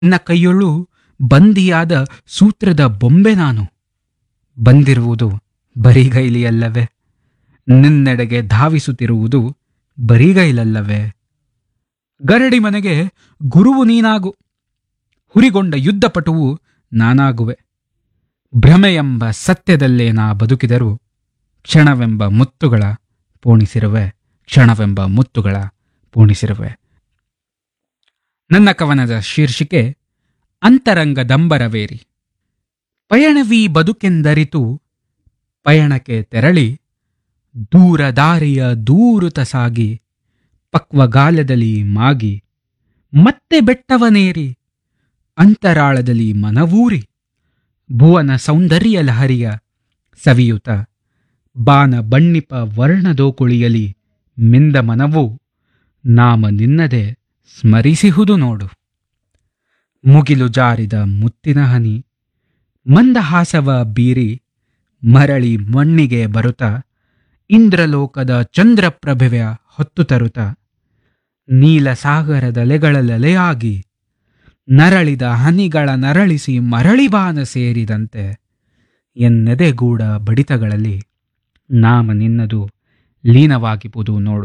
ನನ್ನ ಕೈಯೊಳು ಬಂದಿಯಾದ ಸೂತ್ರದ ಬೊಂಬೆ ನಾನು ಬಂದಿರುವುದು ಬರಿಗೈಲಿಯಲ್ಲವೇ ನಿನ್ನೆಡೆಗೆ ಧಾವಿಸುತ್ತಿರುವುದು ಬರಿಗೈಲಲ್ಲವೇ ಗರಡಿ ಮನೆಗೆ ಗುರುವು ನೀನಾಗು ಹುರಿಗೊಂಡ ಯುದ್ಧಪಟುವು ನಾನಾಗುವೆ ಭ್ರಮೆಯೆಂಬ ಸತ್ಯದಲ್ಲೇ ನಾ ಬದುಕಿದರೂ ಕ್ಷಣವೆಂಬ ಮುತ್ತುಗಳ ಪೋಣಿಸಿರುವೆ ಕ್ಷಣವೆಂಬ ಮುತ್ತುಗಳ ಪೋಣಿಸಿರುವೆ ನನ್ನ ಕವನದ ಶೀರ್ಷಿಕೆ ಅಂತರಂಗ ದಂಬರವೇರಿ ಪಯಣವೀ ಬದುಕೆಂದರಿತು ಪಯಣಕ್ಕೆ ತೆರಳಿ ದೂರ ದಾರಿಯ ದೂರುತ ಸಾಗಿ ಪಕ್ವಗಾಲದಲ್ಲಿ ಮಾಗಿ ಮತ್ತೆ ಬೆಟ್ಟವನೇರಿ ಅಂತರಾಳದಲ್ಲಿ ಮನವೂರಿ ಭುವನ ಸೌಂದರ್ಯ ಲಹರಿಯ ಸವಿಯುತ ಬಾನ ಬಣ್ಣಿಪ ವರ್ಣದೋಕುಳಿಯಲಿ ಮಿಂದ ಮನವು ನಾಮ ನಿನ್ನದೆ ಸ್ಮರಿಸಿಹುದು ನೋಡು ಮುಗಿಲು ಜಾರಿದ ಮುತ್ತಿನ ಹನಿ ಮಂದಹಾಸವ ಬೀರಿ ಮರಳಿ ಮಣ್ಣಿಗೆ ಬರುತ್ತ ಇಂದ್ರಲೋಕದ ಚಂದ್ರಪ್ರಭೆಯ ಹೊತ್ತು ತರುತ್ತ ನೀಲ ಸಾಗರದಲೆಗಳಲೆಯಾಗಿ ನರಳಿದ ಹನಿಗಳ ನರಳಿಸಿ ಮರಳಿಬಾನ ಸೇರಿದಂತೆ ಎನ್ನೆದೆಗೂಡ ಬಡಿತಗಳಲ್ಲಿ ನಾಮ ನಿನ್ನದು ಲೀನವಾಗಿಬುದು ನೋಡು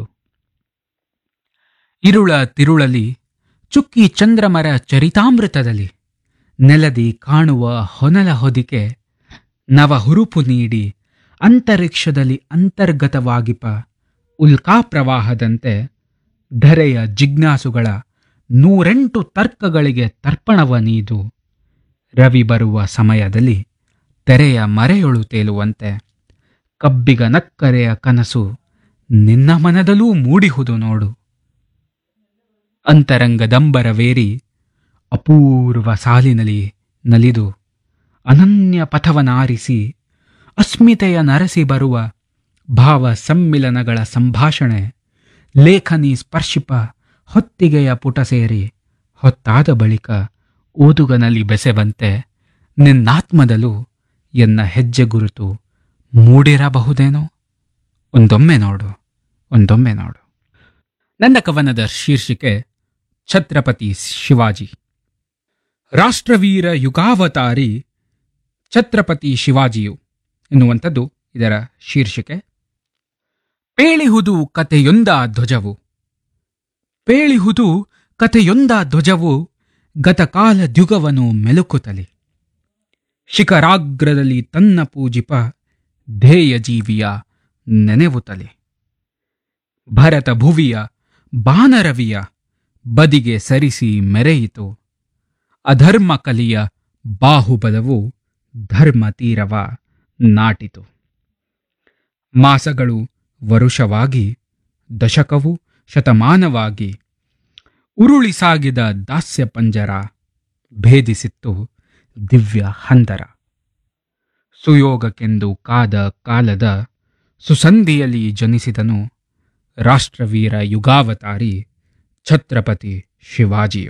ಇರುಳ ತಿರುಳಲಿ ಚುಕ್ಕಿ ಚಂದ್ರಮರ ಚರಿತಾಮೃತದಲ್ಲಿ ನೆಲದಿ ಕಾಣುವ ಹೊನಲ ಹೊದಿಕೆ ನವ ಹುರುಪು ನೀಡಿ ಅಂತರಿಕ್ಷದಲ್ಲಿ ಅಂತರ್ಗತವಾಗಿಪ ಉಲ್ಕಾ ಪ್ರವಾಹದಂತೆ ಧರೆಯ ಜಿಜ್ಞಾಸುಗಳ ನೂರೆಂಟು ತರ್ಕಗಳಿಗೆ ತರ್ಪಣವ ನೀದು ರವಿ ಬರುವ ಸಮಯದಲ್ಲಿ ತೆರೆಯ ಮರೆಯೊಳು ತೇಲುವಂತೆ ಕಬ್ಬಿಗ ನಕ್ಕರೆಯ ಕನಸು ನಿನ್ನ ಮನದಲ್ಲೂ ಮೂಡಿಹುದು ನೋಡು ಅಂತರಂಗದಂಬರವೇರಿ ಅಪೂರ್ವ ಸಾಲಿನಲ್ಲಿ ನಲಿದು ಅನನ್ಯ ಪಥವನಾರಿಸಿ ಅಸ್ಮಿತೆಯ ನರಸಿ ಬರುವ ಭಾವ ಸಮ್ಮಿಲನಗಳ ಸಂಭಾಷಣೆ ಲೇಖನಿ ಸ್ಪರ್ಶಿಪ ಹೊತ್ತಿಗೆಯ ಪುಟ ಸೇರಿ ಹೊತ್ತಾದ ಬಳಿಕ ಓದುಗನಲ್ಲಿ ಬೆಸೆವಂತೆ ನಿನ್ನಾತ್ಮದಲ್ಲೂ ಎನ್ನ ಹೆಜ್ಜೆ ಗುರುತು ಮೂಡಿರಬಹುದೇನೋ ಒಂದೊಮ್ಮೆ ನೋಡು ಒಂದೊಮ್ಮೆ ನೋಡು ನನ್ನ ಕವನದ ಶೀರ್ಷಿಕೆ ಛತ್ರಪತಿ ಶಿವಾಜಿ ರಾಷ್ಟ್ರವೀರ ಯುಗಾವತಾರಿ ಛತ್ರಪತಿ ಶಿವಾಜಿಯು ಎನ್ನುವಂಥದ್ದು ಇದರ ಶೀರ್ಷಿಕೆ ಪೇಳಿಹುದು ಕಥೆಯೊಂದ ಧ್ವಜವು ಪೇಳಿಹುದು ಕಥೆಯೊಂದ ಧ್ವಜವು ಗತಕಾಲ ದ್ಯುಗವನು ಮೆಲುಕುತ್ತಲಿ ಶಿಖರಾಗ್ರದಲ್ಲಿ ತನ್ನ ಪೂಜಿಪ ಧ್ಯೇಯ ಜೀವಿಯ ನೆನೆವುತ್ತಲೆ ಭರತ ಭುವಿಯ ಬಾನರವಿಯ ಬದಿಗೆ ಸರಿಸಿ ಮೆರೆಯಿತು ಅಧರ್ಮ ಕಲಿಯ ಬಾಹುಬಲವು ಧರ್ಮ ತೀರವ ನಾಟಿತು ಮಾಸಗಳು ವರುಷವಾಗಿ ದಶಕವು ಶತಮಾನವಾಗಿ ಉರುಳಿ ಸಾಗಿದ ದಾಸ್ಯ ಪಂಜರ ಭೇದಿಸಿತ್ತು ದಿವ್ಯ ಹಂದರ ಸುಯೋಗಕ್ಕೆಂದು ಕಾದ ಕಾಲದ ಸುಸಂಧಿಯಲ್ಲಿ ಜನಿಸಿದನು ರಾಷ್ಟ್ರವೀರ ಯುಗಾವತಾರಿ ಛತ್ರಪತಿ ಶಿವಾಜಿಯು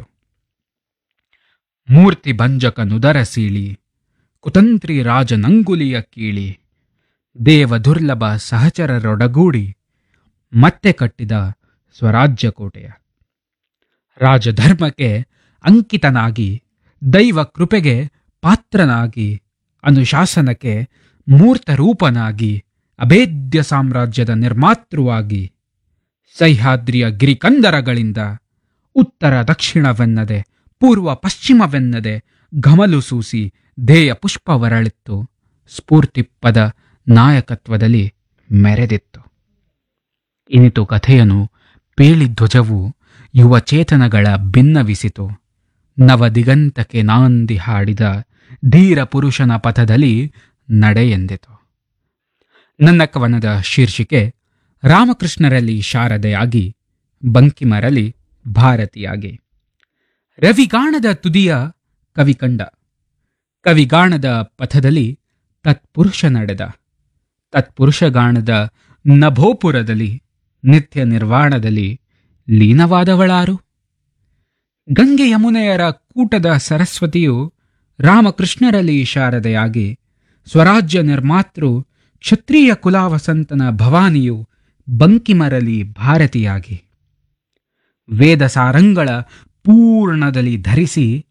ಮೂರ್ತಿ ಭಂಜಕ ನುದರ ಸೀಳಿ ಕುತಂತ್ರಿ ರಾಜನಂಗುಲಿಯ ಕೀಳಿ ದೇವ ದುರ್ಲಭ ಸಹಚರರೊಡಗೂಡಿ ಮತ್ತೆ ಕಟ್ಟಿದ ಸ್ವರಾಜ್ಯ ಕೋಟೆಯ ರಾಜಧರ್ಮಕ್ಕೆ ಅಂಕಿತನಾಗಿ ದೈವ ಕೃಪೆಗೆ ಪಾತ್ರನಾಗಿ ಅನುಶಾಸನಕ್ಕೆ ಮೂರ್ತ ರೂಪನಾಗಿ ಅಭೇದ್ಯ ಸಾಮ್ರಾಜ್ಯದ ನಿರ್ಮಾತೃವಾಗಿ ಸಹ್ಯಾದ್ರಿಯ ಗಿರಿಕಂದರಗಳಿಂದ ಉತ್ತರ ದಕ್ಷಿಣವೆನ್ನದೆ ಪೂರ್ವ ಪಶ್ಚಿಮವೆನ್ನದೆ ಘಮಲು ಸೂಸಿ ಧ್ಯೇಯ ಪುಷ್ಪವರಳಿತ್ತು ಸ್ಫೂರ್ತಿಪ್ಪದ ನಾಯಕತ್ವದಲ್ಲಿ ಮೆರೆದಿತ್ತು ಇನಿತು ಕಥೆಯನು ಪೇಳಿಧ್ವಜವು ಯುವ ಚೇತನಗಳ ಭಿನ್ನವಿಸಿತು ನವದಿಗಂತಕ್ಕೆ ನಾಂದಿ ಹಾಡಿದ ಧೀರ ಪುರುಷನ ಪಥದಲ್ಲಿ ನಡೆಯೆಂದಿತು ನನ್ನ ಕವನದ ಶೀರ್ಷಿಕೆ ರಾಮಕೃಷ್ಣರಲ್ಲಿ ಶಾರದೆಯಾಗಿ ಬಂಕಿಮರಲಿ ಭಾರತಿಯಾಗಿ ರವಿಗಾಣದ ತುದಿಯ ಕವಿಕಂಡ ಕವಿಗಾಣದ ಪಥದಲ್ಲಿ ತತ್ಪುರುಷ ನಡೆದ ತತ್ಪುರುಷಗಾಣದ ನಭೋಪುರದಲ್ಲಿ ನಿತ್ಯ ನಿರ್ವಾಣದಲ್ಲಿ ಲೀನವಾದವಳಾರು ಗಂಗೆ ಯಮುನೆಯರ ಕೂಟದ ಸರಸ್ವತಿಯು ರಾಮಕೃಷ್ಣರಲ್ಲಿ ಶಾರದೆಯಾಗಿ ಸ್ವರಾಜ್ಯ ನಿರ್ಮಾತೃ ಕ್ಷತ್ರಿಯ ಕುಲಾವಸಂತನ ಭವಾನಿಯು ಬಂಕಿಮರಲಿ ಭಾರತಿಯಾಗಿ ವೇದ ಸಾರಂಗಳ ಪೂರ್ಣದಲ್ಲಿ ಧರಿಸಿ